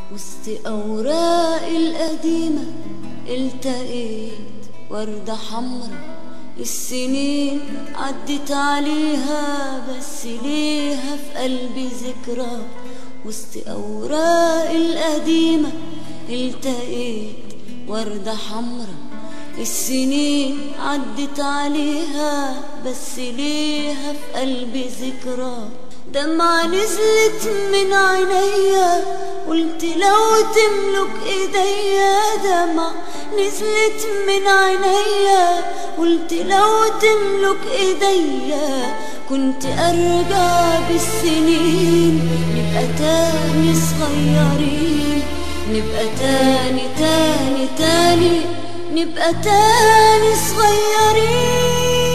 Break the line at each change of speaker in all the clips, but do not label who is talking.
وسط أوراق القديمة التقيت وردة حمرا السنين عدت عليها بس ليها في قلبي ذكرى وسط أوراق القديمة التقيت وردة حمرا السنين عدت عليها بس ليها في قلبي ذكرى دمعة نزلت من عينيا قلت لو تملك ايديا دمعة نزلت من عينيا قلت لو تملك ايديا كنت ارجع بالسنين نبقى تاني صغيرين نبقى تاني تاني تاني نبقى تاني صغيرين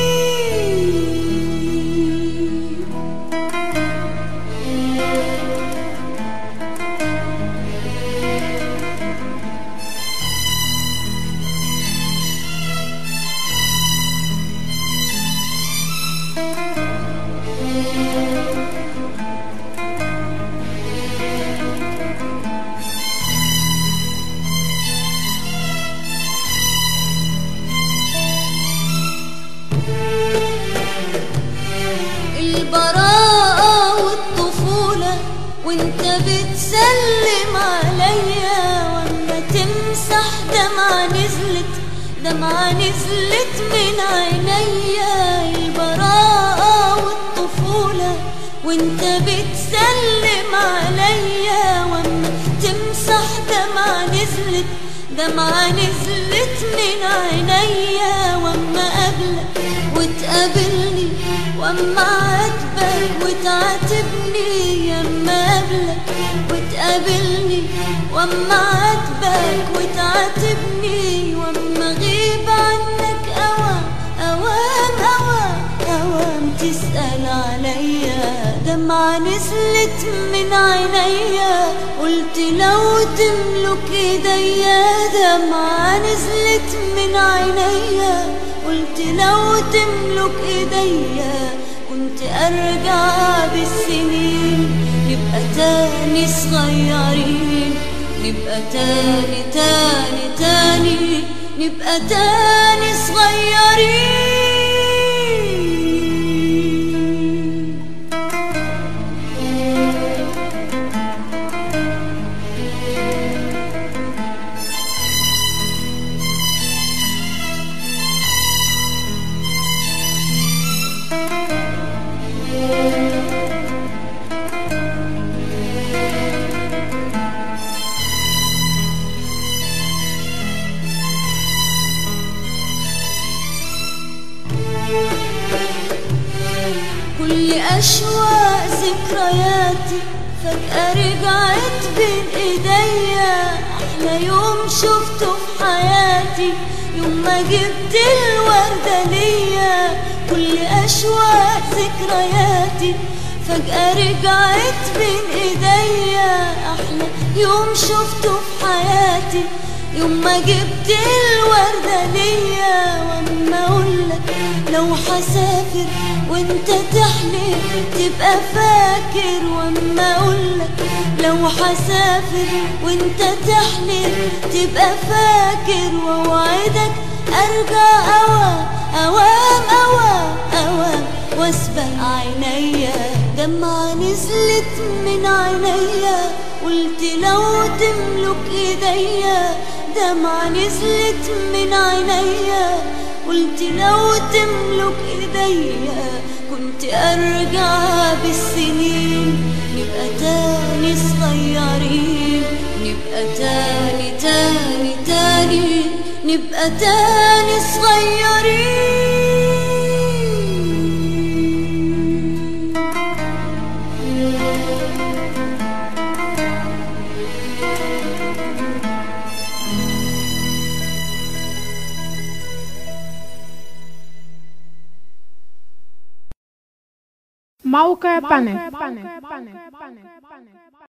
البراءة والطفولة وانت بتسلم عليا واما تمسح دمعة نزلت دمعة نزلت من عينيا البراءة والطفولة وانت بتسلم عليا واما تمسح دمعة نزلت دمعة نزلت من عينيا واما قبلك وتقابلني واما عاتبك وتعاتبني ياما قبلك وتقابلني واما عاتبك وتعاتبني واما غيب عنك اوام اوام اوام اوام تسأل عليا دمعة نزلت من عينيا قلت لو تملك ايديا دمعة نزلت من عينيا قلت لو تملك ايديا كنت ارجع بالسنين نبقى تاني صغيرين نبقى تاني تاني تاني نبقى تاني صغيرين كل أشواق ذكرياتي فجأة رجعت بين ايديا أحلى يوم شفته في حياتي يوم ما جبت الوردة ليا كل أشواق ذكرياتي فجأة رجعت بين ايديا أحلى يوم شفته في حياتي يوم ما جبت الوردة ليا واما اقولك لو حسافر وانت تحلف تبقى فاكر واما اقولك لو حسافر وانت تحلف تبقى فاكر واوعدك ارجع اوام اوام اوام اوام واسبق عينيا دمعة نزلت من عينيا قلت لو تملك ايديا دمعة نزلت من عينيا قلت لو تملك ايديا كنت ارجع بالسنين نبقى تاني صغيرين نبقى تاني تاني تاني نبقى تاني صغيرين
موقع بانل